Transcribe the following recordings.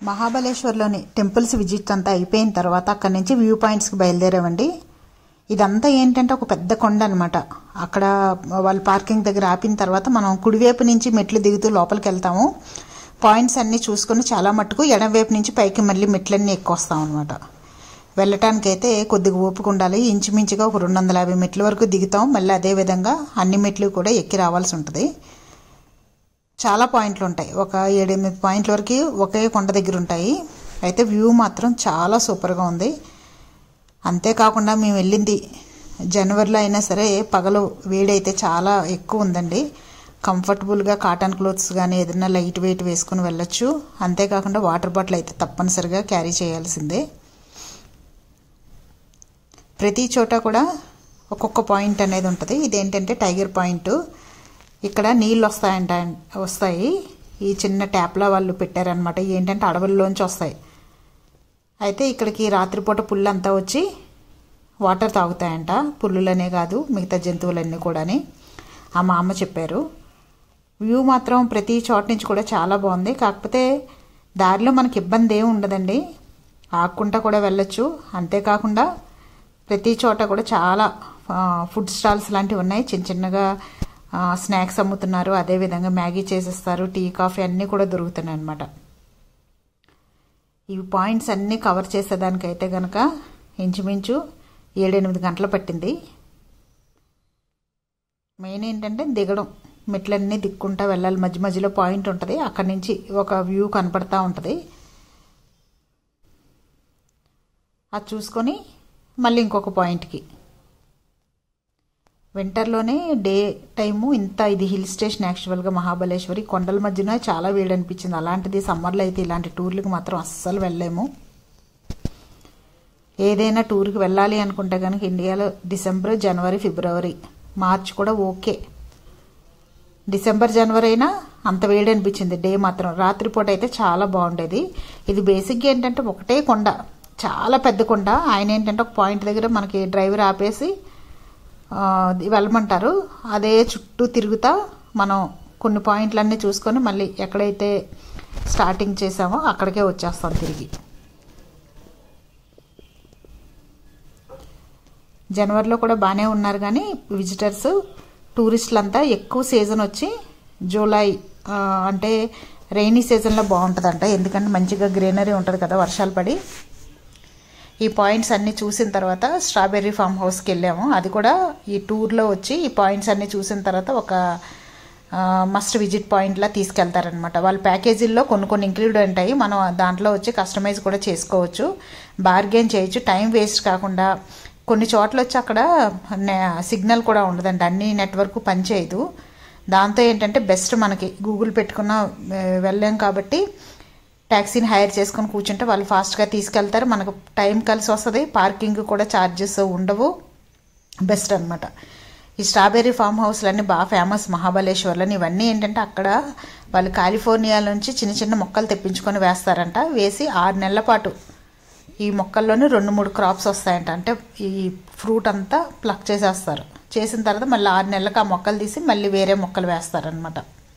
మహాబలేశ్వర్లోని temples visit అంతా అయిపోయిన తర్వాత అక్కడి నుంచి వ్యూ పాయింట్స్కి బయలుదేరామండి ఇదంతా ఏంటంటే ఒక పెద్ద కొండ అనమాట అక్కడ వాళ్ళు పార్కింగ్ దగ్గర ఆపిన తర్వాత మనం కుడివైపు నుంచి మెట్లు దిగుతూ లోపలికి వెళ్తాము పాయింట్స్ అన్నీ చూసుకొని చాలా మట్టుకు ఎడమవైపు నుంచి పైకి మళ్ళీ మెట్లన్నీ ఎక్కువస్తాం అనమాట వెళ్ళటానికైతే కొద్దిగా ఓపిక ఉండాలి ఇంచుమించుగా ఒక రెండు వందల యాభై మెట్ల వరకు దిగుతాం మళ్ళీ అదే విధంగా అన్ని మెట్లు కూడా ఎక్కి రావాల్సి ఉంటుంది చాలా పాయింట్లు ఉంటాయి ఒక ఏడెనిమిది పాయింట్ల వరకు ఒకే కొండ దగ్గర ఉంటాయి అయితే వ్యూ మాత్రం చాలా సూపర్గా ఉంది అంతేకాకుండా మేము వెళ్ళింది జనవరిలో అయినా సరే పగలు వేడైతే చాలా ఎక్కువ ఉందండి కంఫర్టబుల్గా కాటన్ క్లోత్స్ కానీ ఏదైనా లైట్ వెయిట్ వేసుకుని వెళ్ళొచ్చు అంతేకాకుండా వాటర్ బాటిల్ అయితే తప్పనిసరిగా క్యారీ చేయాల్సిందే ప్రతి చోట కూడా ఒక్కొక్క పాయింట్ అనేది ఉంటుంది ఇదేంటంటే టైగర్ పాయింట్ ఇక్కడ నీళ్ళు వస్తాయంట వస్తాయి ఈ చిన్న ట్యాప్లా వాళ్ళు పెట్టారనమాట ఏంటంటే అడవుల్లోంచి వస్తాయి అయితే ఇక్కడికి రాత్రిపూట పుల్లు అంతా వచ్చి వాటర్ తాగుతాయంట పుల్లులనే కాదు మిగతా జంతువులన్నీ కూడాని ఆ మా అమ్మ చెప్పారు వ్యూ మాత్రం ప్రతి చోట నుంచి కూడా చాలా బాగుంది కాకపోతే దారిలో మనకి ఇబ్బంది ఏమి ఉండదండి ఆక్కుంటా కూడా వెళ్ళొచ్చు అంతేకాకుండా ప్రతి చోట కూడా చాలా ఫుడ్ స్టాల్స్ లాంటివి ఉన్నాయి చిన్న చిన్నగా స్నాక్స్ అమ్ముతున్నారు అదేవిధంగా మ్యాగీ చేసేస్తారు టీ కాఫీ అన్నీ కూడా దొరుకుతున్నాయి అనమాట ఈ పాయింట్స్ అన్నీ కవర్ చేసేదానికైతే కనుక ఇంచుమించు ఏడెనిమిది గంటలు పట్టింది మెయిన్ ఏంటంటే దిగడం మెట్లన్నీ దిక్కుంటా వెళ్ళాలి మధ్య మధ్యలో పాయింట్ ఉంటుంది అక్కడి నుంచి ఒక వ్యూ కనపడతా ఉంటుంది అది చూసుకొని మళ్ళీ ఇంకొక పాయింట్కి వింటర్లోనే డే టైము ఇంత ఇది హిల్ స్టేషన్ యాక్చువల్గా మహాబలేశ్వరి కొండల మధ్యన చాలా వేడి అనిపించింది అలాంటిది సమ్మర్లో అయితే ఇలాంటి టూర్లకు మాత్రం అస్సలు వెళ్ళలేము ఏదైనా టూర్కి వెళ్ళాలి అనుకుంటే కనుక ఇండియాలో డిసెంబర్ జనవరి ఫిబ్రవరి మార్చ్ కూడా ఓకే డిసెంబర్ జనవరి అయినా అంత వేడి అనిపించింది డే మాత్రం రాత్రిపూట అయితే చాలా బాగుండేది ఇది బేసిక్గా ఏంటంటే ఒకటే కొండ చాలా పెద్ద కొండ ఆయన ఏంటంటే ఒక పాయింట్ దగ్గర మనకి డ్రైవర్ ఆపేసి వెళ్ళమంటారు అదే చుట్టూ తిరుగుతా మనం కొన్ని పాయింట్లన్నీ చూసుకొని మళ్ళీ ఎక్కడైతే స్టార్టింగ్ చేసామో అక్కడికే వచ్చేస్తాం తిరిగి జనవరిలో కూడా బాగానే ఉన్నారు కానీ విజిటర్స్ టూరిస్టులంతా ఎక్కువ సీజన్ వచ్చి జూలై అంటే రైనీ సీజన్లో బాగుంటుందంట ఎందుకంటే మంచిగా గ్రీనరీ ఉంటుంది కదా వర్షాలు పడి ఈ పాయింట్స్ అన్నీ చూసిన తర్వాత స్ట్రాబెర్రీ ఫామ్ హౌస్కి వెళ్ళాము అది కూడా ఈ టూర్లో వచ్చి ఈ పాయింట్స్ అన్నీ చూసిన తర్వాత ఒక మస్ట్ విజిట్ పాయింట్లా తీసుకెళ్తారనమాట వాళ్ళ ప్యాకేజీల్లో కొన్ని కొన్ని ఇంక్లూడ్ ఉంటాయి మనం దాంట్లో వచ్చి కస్టమైజ్ కూడా చేసుకోవచ్చు బార్గెన్ చేయొచ్చు టైం వేస్ట్ కాకుండా కొన్ని చోట్ల వచ్చి అక్కడ సిగ్నల్ కూడా ఉండదండి అన్ని నెట్వర్క్ పనిచేయదు దాంతో ఏంటంటే బెస్ట్ మనకి గూగుల్ పెట్టుకున్న వెళ్ళాం కాబట్టి ట్యాక్సీని హైర్ చేసుకొని కూర్చుంటే వాళ్ళు ఫాస్ట్గా తీసుకెళ్తారు మనకు టైం కలిసి వస్తుంది పార్కింగ్ కూడా ఛార్జెస్ ఉండవు బెస్ట్ అనమాట ఈ స్ట్రాబెర్రీ ఫామ్ హౌస్లు అన్నీ బాగా ఫేమస్ మహాబలేశ్వర్లని ఇవన్నీ ఏంటంటే అక్కడ వాళ్ళు కాలిఫోర్నియా నుంచి చిన్న చిన్న మొక్కలు తెప్పించుకొని వేస్తారంట వేసి ఆరు నెలల పాటు ఈ మొక్కల్లోనే రెండు మూడు క్రాప్స్ వస్తాయంట అంటే ఈ ఫ్రూట్ అంతా ప్లక్ చేసేస్తారు చేసిన తర్వాత మళ్ళీ ఆరు నెలలకు ఆ మొక్కలు తీసి మళ్ళీ వేరే మొక్కలు వేస్తారనమాట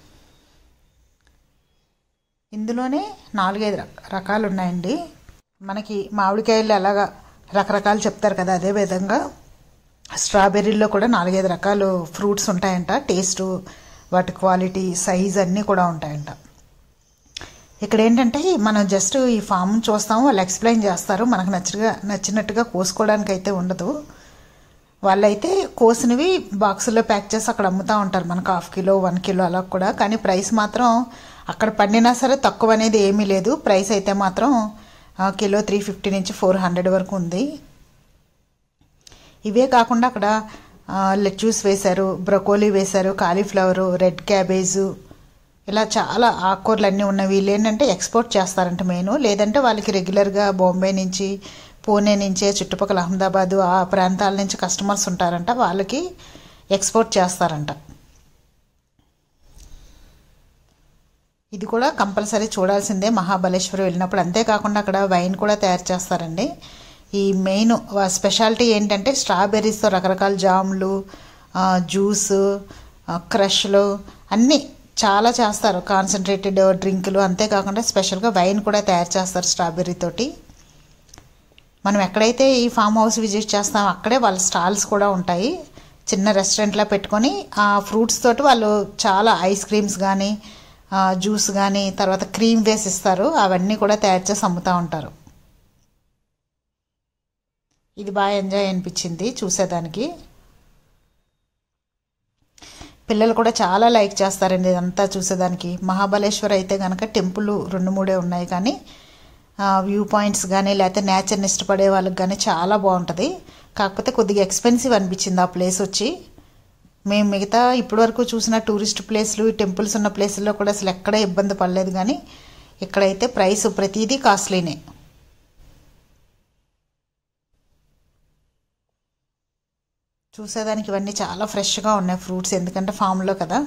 ఇందులోనే నాలుగైదు రకాలు ఉన్నాయండి మనకి మామిడికాయలు ఎలాగా రకరకాలు చెప్తారు కదా అదే విధంగా స్ట్రాబెర్రీలో కూడా నాలుగైదు రకాలు ఫ్రూట్స్ ఉంటాయంట టేస్ట్ వాటి క్వాలిటీ సైజ్ అన్నీ కూడా ఉంటాయంట ఇక్కడ ఏంటంటే మనం జస్ట్ ఈ ఫామ్ చూస్తాము వాళ్ళు ఎక్స్ప్లెయిన్ చేస్తారు మనకు నచ్చిగా నచ్చినట్టుగా కోసుకోవడానికి అయితే ఉండదు వాళ్ళైతే కోసినవి బాక్సుల్లో ప్యాక్ చేసి అక్కడ అమ్ముతూ ఉంటారు మనకు హాఫ్ కిలో వన్ కిలో అలా కూడా కానీ ప్రైస్ మాత్రం అక్కడ పండినా సరే తక్కువ అనేది ఏమీ లేదు ప్రైస్ అయితే మాత్రం కిలో త్రీ ఫిఫ్టీ నుంచి ఫోర్ హండ్రెడ్ వరకు ఉంది ఇవే కాకుండా అక్కడ లెట్యూస్ వేశారు బ్రకోలీ వేశారు కాలీఫ్లవరు రెడ్ క్యాబేజు ఇలా చాలా ఆకుకూరలు అన్నీ ఉన్నాయి వీళ్ళు ఏంటంటే ఎక్స్పోర్ట్ చేస్తారంట మెయిన్ లేదంటే వాళ్ళకి రెగ్యులర్గా బాంబే నుంచి పూణే నుంచే చుట్టుపక్కల అహ్మదాబాదు ఆ ప్రాంతాల నుంచి కస్టమర్స్ ఉంటారంట వాళ్ళకి ఎక్స్పోర్ట్ చేస్తారంట ఇది కూడా కంపల్సరీ చూడాల్సిందే మహాబలేశ్వరి వెళ్ళినప్పుడు అంతేకాకుండా అక్కడ వైన్ కూడా తయారు చేస్తారండి ఈ మెయిన్ స్పెషాలిటీ ఏంటంటే స్ట్రాబెర్రీస్తో రకరకాల జాములు జ్యూస్ క్రష్లు అన్నీ చాలా చేస్తారు కాన్సన్ట్రేటెడ్ డ్రింకులు అంతేకాకుండా స్పెషల్గా వైన్ కూడా తయారు చేస్తారు స్ట్రాబెర్రీ తోటి మనం ఎక్కడైతే ఈ ఫామ్ హౌస్ విజిట్ చేస్తామో అక్కడే వాళ్ళ స్టాల్స్ కూడా ఉంటాయి చిన్న రెస్టారెంట్లో పెట్టుకొని ఆ ఫ్రూట్స్ తోటి వాళ్ళు చాలా ఐస్ క్రీమ్స్ కానీ జ్యూస్ కానీ తర్వాత క్రీమ్ వేసి ఇస్తారు అవన్నీ కూడా తయారు చేసి అమ్ముతూ ఉంటారు ఇది బాగా ఎంజాయ్ అనిపించింది చూసేదానికి పిల్లలు కూడా చాలా లైక్ చేస్తారండి ఇదంతా చూసేదానికి మహాబలేశ్వర్ అయితే కనుక టెంపుల్ రెండు మూడే ఉన్నాయి కానీ వ్యూ పాయింట్స్ కానీ లేకపోతే నేచర్ని ఇష్టపడే వాళ్ళకి కానీ చాలా బాగుంటుంది కాకపోతే కొద్దిగా ఎక్స్పెన్సివ్ అనిపించింది ఆ ప్లేస్ వచ్చి మేము మిగతా ఇప్పటివరకు చూసిన టూరిస్ట్ ప్లేస్లు టెంపుల్స్ ఉన్న ప్లేసుల్లో కూడా అసలు ఎక్కడ ఇబ్బంది పడలేదు కానీ ఇక్కడైతే ప్రైస్ ప్రతిదీ కాస్ట్లీనే చూసేదానికి ఇవన్నీ చాలా ఫ్రెష్గా ఉన్నాయి ఫ్రూట్స్ ఎందుకంటే ఫామ్లో కదా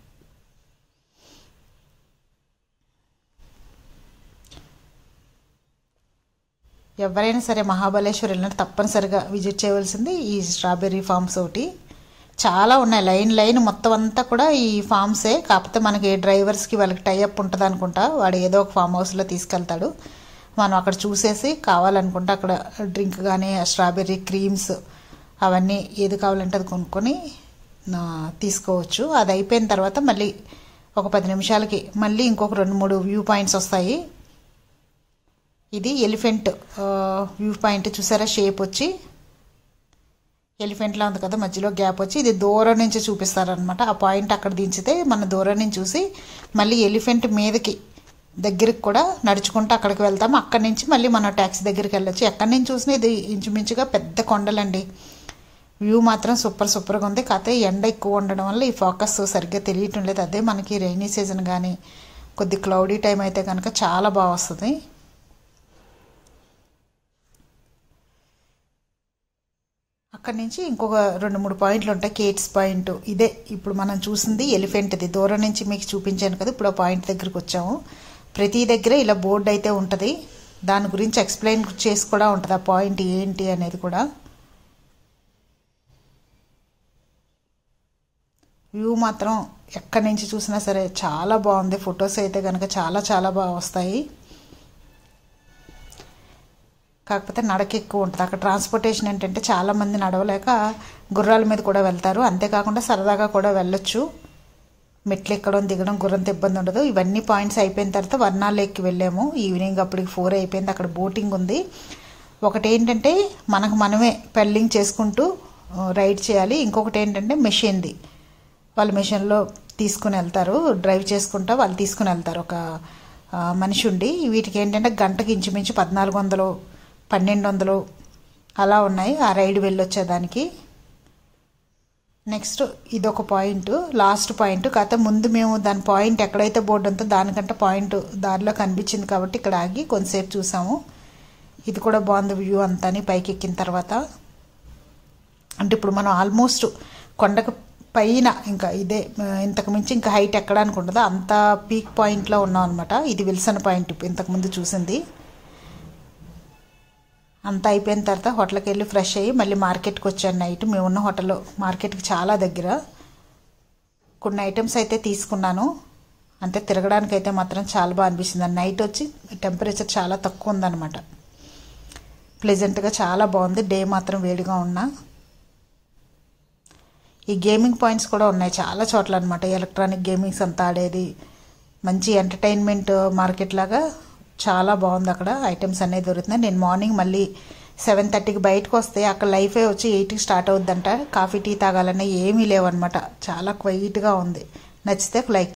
ఎవరైనా సరే మహాబలేశ్వర్ వెళ్ళినట్టు తప్పనిసరిగా విజిట్ చేయవలసింది ఈ స్ట్రాబెర్రీ ఫార్మ్స్ ఒకటి చాలా ఉన్నాయి లైన్ లైన్ మొత్తం అంతా కూడా ఈ ఫామ్సే కాకపోతే మనకి డ్రైవర్స్కి వాళ్ళకి టైఅప్ ఉంటుంది అనుకుంటా వాడు ఏదో ఒక ఫామ్ హౌస్లో తీసుకెళ్తాడు మనం అక్కడ చూసేసి కావాలనుకుంటే అక్కడ డ్రింక్ కానీ స్ట్రాబెర్రీ క్రీమ్స్ అవన్నీ ఏది కావాలంటే అది కొనుక్కొని తీసుకోవచ్చు అది అయిపోయిన తర్వాత మళ్ళీ ఒక పది నిమిషాలకి మళ్ళీ ఇంకొక రెండు మూడు వ్యూ పాయింట్స్ వస్తాయి ఇది ఎలిఫెంట్ వ్యూ పాయింట్ చూసారా షేప్ వచ్చి ఎలిఫెంట్లా ఉంది కదా మధ్యలో గ్యాప్ వచ్చి ఇది దూరం నుంచి చూపిస్తారనమాట ఆ పాయింట్ అక్కడ దించితే మన దూరం నుంచి చూసి మళ్ళీ ఎలిఫెంట్ మీదకి దగ్గరికి కూడా నడుచుకుంటూ అక్కడికి వెళ్తాము అక్కడి నుంచి మళ్ళీ మనం ట్యాక్సీ దగ్గరికి వెళ్ళొచ్చు ఎక్కడి నుంచి చూసినా ఇది ఇంచుమించుగా పెద్ద కొండలండి వ్యూ మాత్రం సూపర్ సూపర్గా ఉంది కాకపోతే ఎండ ఎక్కువ ఉండడం వల్ల ఈ ఫోకస్ సరిగ్గా తెలియటం లేదు అదే మనకి రైనీ సీజన్ కానీ కొద్ది క్లౌడీ టైం అయితే కనుక చాలా బాగా వస్తుంది అక్కడి నుంచి ఇంకొక రెండు మూడు పాయింట్లు ఉంటాయి కేట్స్ పాయింట్ ఇదే ఇప్పుడు మనం చూసింది ఎలిఫెంట్ది దూరం నుంచి మీకు చూపించాను కదా ఇప్పుడు ఆ పాయింట్ దగ్గరికి వచ్చాము ప్రతి దగ్గర ఇలా బోర్డు అయితే ఉంటుంది దాని గురించి ఎక్స్ప్లెయిన్ చేసి కూడా ఉంటుంది ఆ పాయింట్ ఏంటి అనేది కూడా వ్యూ మాత్రం ఎక్కడి నుంచి చూసినా సరే చాలా బాగుంది ఫొటోస్ అయితే కనుక చాలా చాలా బాగా వస్తాయి కాకపోతే నడక ఎక్కువ ఉంటుంది అక్కడ ట్రాన్స్పోర్టేషన్ ఏంటంటే చాలామంది నడవలేక గుర్రాల మీద కూడా వెళ్తారు అంతేకాకుండా సరదాగా కూడా వెళ్ళొచ్చు మెట్లు ఎక్కడం దిగడం గుర్రంతో ఇబ్బంది ఉండదు ఇవన్నీ పాయింట్స్ అయిపోయిన తర్వాత వర్ణా లేక్కి వెళ్ళాము ఈవినింగ్ అప్పటికి ఫోర్ అయిపోయింది అక్కడ బోటింగ్ ఉంది ఒకటి ఏంటంటే మనకు మనమే పెల్లింగ్ చేసుకుంటూ రైడ్ చేయాలి ఇంకొకటి ఏంటంటే మెషిన్ది వాళ్ళు మెషిన్లో తీసుకుని వెళ్తారు డ్రైవ్ చేసుకుంటా వాళ్ళు తీసుకుని వెళ్తారు ఒక మనిషి ఉండి వీటికి ఏంటంటే గంటకి ఇంచుమించు పద్నాలుగు వందలు పన్నెండు వందలు అలా ఉన్నాయి ఆ రైడ్ వెళ్ళొచ్చేదానికి నెక్స్ట్ ఇదొక పాయింట్ లాస్ట్ పాయింట్ కాకపోతే ముందు మేము దాని పాయింట్ ఎక్కడైతే బోర్డు ఉందో దానికంటే పాయింట్ దారిలో కనిపించింది కాబట్టి ఇక్కడ ఆగి కొంతసేపు చూసాము ఇది కూడా బాగుంది వ్యూ అంతా పైకి ఎక్కిన తర్వాత అంటే ఇప్పుడు మనం ఆల్మోస్ట్ కొండకు పైన ఇంకా ఇదే ఇంతకు మించి ఇంకా హైట్ ఎక్కడానికి ఉండదు అంత పీక్ పాయింట్లో ఉన్నాం అనమాట ఇది విల్సన్ పాయింట్ ఇంతకుముందు చూసింది అంతా అయిపోయిన తర్వాత హోటల్కి వెళ్ళి ఫ్రెష్ అయ్యి మళ్ళీ మార్కెట్కి వచ్చాను నైట్ మేము ఉన్న హోటల్లో మార్కెట్కి చాలా దగ్గర కొన్ని ఐటమ్స్ అయితే తీసుకున్నాను అంతే తిరగడానికి అయితే మాత్రం చాలా బాగా అనిపిస్తుంది నైట్ వచ్చి టెంపరేచర్ చాలా తక్కువ ఉందన్నమాట ప్లెజెంట్గా చాలా బాగుంది డే మాత్రం వేడిగా ఉన్నా ఈ గేమింగ్ పాయింట్స్ కూడా ఉన్నాయి చాలా చోట్ల అనమాట ఎలక్ట్రానిక్ గేమింగ్స్ అంతా ఆడేది మంచి ఎంటర్టైన్మెంట్ మార్కెట్ లాగా చాలా బాగుంది అక్కడ ఐటమ్స్ అనేది దొరుకుతున్నాయి నేను మార్నింగ్ మళ్ళీ సెవెన్ థర్టీకి బయటకు వస్తే అక్కడ లైఫే వచ్చి ఎయిట్కి స్టార్ట్ అవుద్దంట కాఫీ టీ తాగాలన్నా ఏమీ లేవన్నమాట చాలా క్వైట్గా ఉంది నచ్చితే లైక్